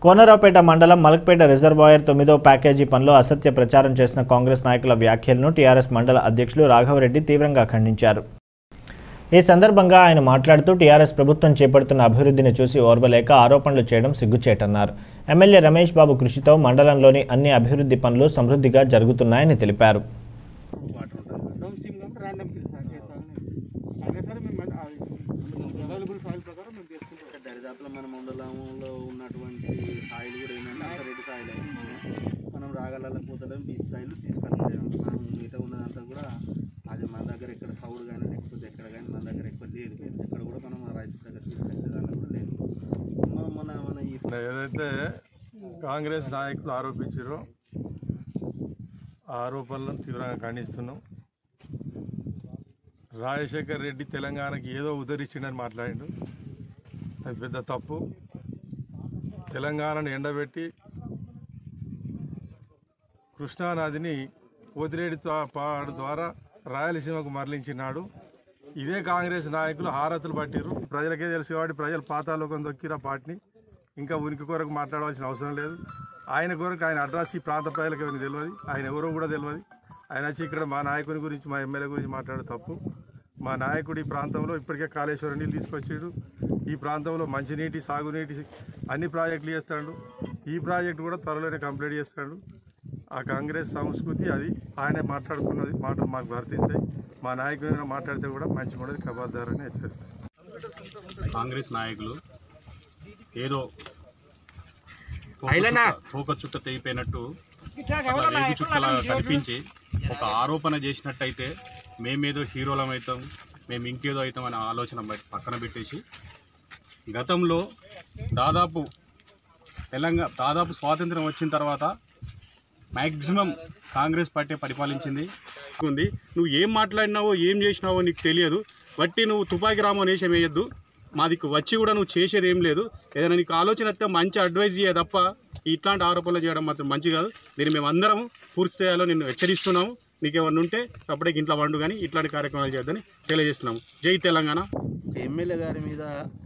కోనరావుపేట మండలం మలక్పేట రిజర్వాయర్ తొమ్మిదో ప్యాకేజీ పనిలో అసత్య ప్రచారం చేసిన కాంగ్రెస్ నాయకుల వ్యాఖ్యలను టీఆర్ఎస్ మండల అధ్యక్షులు రాఘవరెడ్డి తీవ్రంగా ఖండించారు ఈ సందర్భంగా ఆయన మాట్లాడుతూ టీఆర్ఎస్ ప్రభుత్వం చేపడుతున్న అభివృద్ధిని చూసి ఓర్వలేక ఆరోపణలు చేయడం సిగ్గుచేటన్నారు ఎమ్మెల్యే రమేష్ బాబు కృషితో మండలంలోని అన్ని అభివృద్ధి పనులు సమృద్ధిగా జరుగుతున్నాయని తెలిపారు డౌన్ స్ట్రీమ్ కాబట్టి ర్యాండమ్ కిల్ సార్ చేస్తాను అయినా సరే మేము మన- అది అవైలబుల్ సాయిల్ ప్రకారం మేము చేసుకుంటాం ఇక్కడ దరిదాపులో మన మండలంలో ఉన్నటువంటి సాయిలు కూడా ఏంటంటే అంత రెడ్డి సాయిల్ మనం రాగల పూతలేం బీచ్ సాయిల్ తీసుకెళ్ళలేము మనం మిగతా ఉన్నదంతా కూడా అది మన దగ్గర ఇక్కడ సౌడు కానీ లేకపోతే ఎక్కడ కానీ మన దగ్గర ఎక్కువ లేదు ఎక్కడ కూడా మనం ఆ రైతు దగ్గర తీసుకొచ్చే దాంట్లో కూడా లేదు మన మన మన ఈ ఏదైతే కాంగ్రెస్ నాయకులు ఆరోపించారో ఆ ఆరోపణలను తీవ్రంగా ఖండిస్తున్నాం రాజశేఖర్ రెడ్డి తెలంగాణకి ఏదో ఉద్ధరించిండని మాట్లాడిండు అది పెద్ద తప్పు తెలంగాణను ఎండబెట్టి కృష్ణానదిని పోతిరేడి త్వా- పాడు ద్వారా రాయలసీమకు మరలించినాడు ఇదే కాంగ్రెస్ నాయకులు హారతులు పట్టిరు ప్రజలకే తెలుసు కాబట్టి ప్రజలు పాతాలోకం దొక్కిరా పార్టీని ఇంకా ఉనికి కొరకు మాట్లాడవలసిన అవసరం లేదు ఆయన కొరకు ఆయన అడ్రస్ ఈ ప్రాంత ప్రజలకు ఎవరికి తెలియదు ఆయన ఎవరో కూడా తెలియదు ఆయన వచ్చి ఇక్కడ మా నాయకుని గురించి మా ఎమ్మెల్యే గురించి మాట్లాడే తప్పు మా నాయకుడు ఈ ప్రాంతంలో ఇప్పటికే కాళేశ్వరం నీళ్ళు తీసుకొచ్చాడు ఈ ప్రాంతంలో మంచినీటి సాగునీటి అన్ని ప్రాజెక్టులు చేస్తాడు ఈ ప్రాజెక్టు కూడా త్వరలోనే కంప్లీట్ చేస్తాడు ఆ కాంగ్రెస్ సంస్కృతి అది ఆయన మాట్లాడుకున్నది మాట మాకు వర్తించాయి మా నాయకుడు మాట్లాడితే కూడా మంచి కూడా కబాద్దారని హెచ్చరిస్తాను కాంగ్రెస్ నాయకులు ఏదో తోక చుక్క- తోక చుట్ట తెగిపోయినట్టు అట్లా రేగు చుక్కలా కనిపించి ఒక ఆరోపణ చేసినట్టయితే మేమేదో హీరోలం అవుతాం మేము ఇంకేదో అవుతాం అనే ఆలోచన బయట- పక్కన పెట్టేసి గతంలో దాదాపు తెలంగాణ దాదాపు స్వాతంత్రం వచ్చిన తర్వాత మ్యాక్సిమం కాంగ్రెస్ పార్టీ పరిపాలించింది ఉంది నువ్వు ఏం మాట్లాడినావో ఏం చేసినావో నీకు తెలియదు బట్టి నువ్వు తుపాకి రామో నేషం వేయద్దు మాదికి వచ్చి కూడా నువ్వు చేసేది ఏం లేదు ఏదైనా నీకు ఆలోచన వస్తే మంచి అడ్వైజ్ చేయ తప్ప ఇట్లాంటి ఆరోపణలు చేయడం మాత్రం మంచి కాదు దీన్ని మేము అందరం పూర్తి స్థాయిలో నిన్ను హెచ్చరిస్తున్నాము నీకు ఏమన్నా ఉంటే సపరేట్గా ఇంట్లో వండు కానీ ఇట్లాంటి కార్యక్రమాలు చేయొద్దని తెలియజేస్తున్నాము జై తెలంగాణ ఒక ఎమ్మెల్యే గారి మీద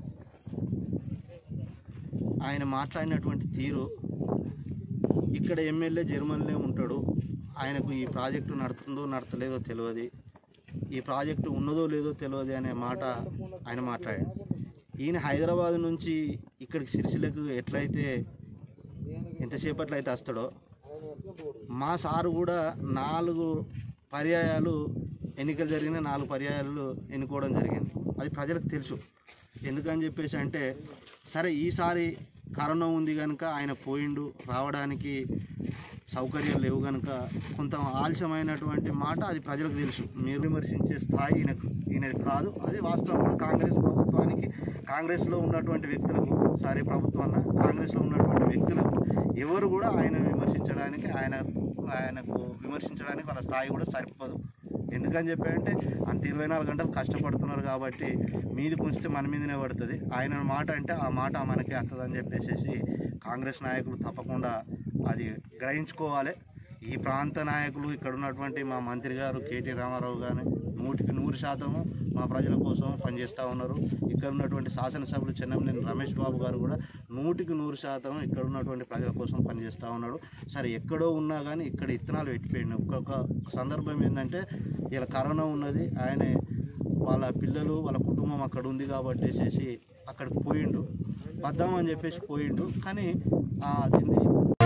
ఆయన మాట్లాడినటువంటి తీరు ఇక్కడ ఎమ్మెల్యే జర్మనీలో ఉంటాడు ఆయనకు ఈ ప్రాజెక్టు నడుతుందో నడతలేదో తెలియదు ఈ ప్రాజెక్టు ఉన్నదో లేదో తెలియదు అనే మాట ఆయన మాట్లాడాడు ఈయన హైదరాబాద్ నుంచి ఇక్కడికి సిరిసిలకు ఎట్లయితే ఎంతసేపట్లో అయితే వస్తాడో మా సారు కూడా నాలుగు పర్యాయాలు ఎన్నికలు జరిగిన నాలుగు పర్యాయాలు ఎన్నుకోవడం జరిగింది అది ప్రజలకు తెలుసు ఎందుకని చెప్పేసి అంటే సరే ఈసారి కరోనా ఉంది కనుక ఆయన పోయిండు రావడానికి సౌకర్యాలు లేవు కనుక కొంత ఆలస్యమైనటువంటి మాట అది ప్రజలకు తెలుసు మీరు విమర్శించే స్థాయి ఈయనకు ఈయనది కాదు అది వాస్తవం కాంగ్రెస్ ప్రభుత్వానికి కాంగ్రెస్లో ఉన్నటువంటి వ్యక్తులకు సారీ ప్రభుత్వాన్న కాంగ్రెస్లో ఉన్నటువంటి వ్యక్తులకు ఎవరు కూడా ఆయన విమర్శించడానికి ఆయన ఆయనకు విమర్శించడానికి వాళ్ళ స్థాయి కూడా సరిపోదు ఎందుకని చెప్పారంటే అంత ఇరవై నాలుగు గంటలు కష్టపడుతున్నారు కాబట్టి మీది ఉంచితే మన మీదనే పడుతుంది ఆయన మాట అంటే ఆ మాట మనకే వస్తుందని చెప్పేసి కాంగ్రెస్ నాయకులు తప్పకుండా అది గ్రహించుకోవాలి ఈ ప్రాంత నాయకులు ఇక్కడ ఉన్నటువంటి మా మంత్రి గారు కేటీ రామారావు గారు నూటికి నూరు శాతము మా ప్రజల కోసం పనిచేస్తూ ఉన్నారు ఇక్కడ ఉన్నటువంటి శాసనసభ్యులు చెన్నమనేని రమేష్ బాబు గారు కూడా నూటికి నూరు శాతం ఇక్కడ ఉన్నటువంటి ప్రజల కోసం పనిచేస్తూ ఉన్నాడు సరే ఎక్కడో ఉన్నా కానీ ఇక్కడ ఇత్తనాలు పెట్టిపోయింది ఒక్కొక్క సందర్భం ఏంటంటే ఇలా కరోనా ఉన్నది ఆయనే వాళ్ళ పిల్లలు వాళ్ళ కుటుంబం అక్కడ ఉంది కాబట్టి వేసేసి అక్కడికి పోయిండు వద్దామని చెప్పేసి పోయిండు కానీ ఆ, దీన్ని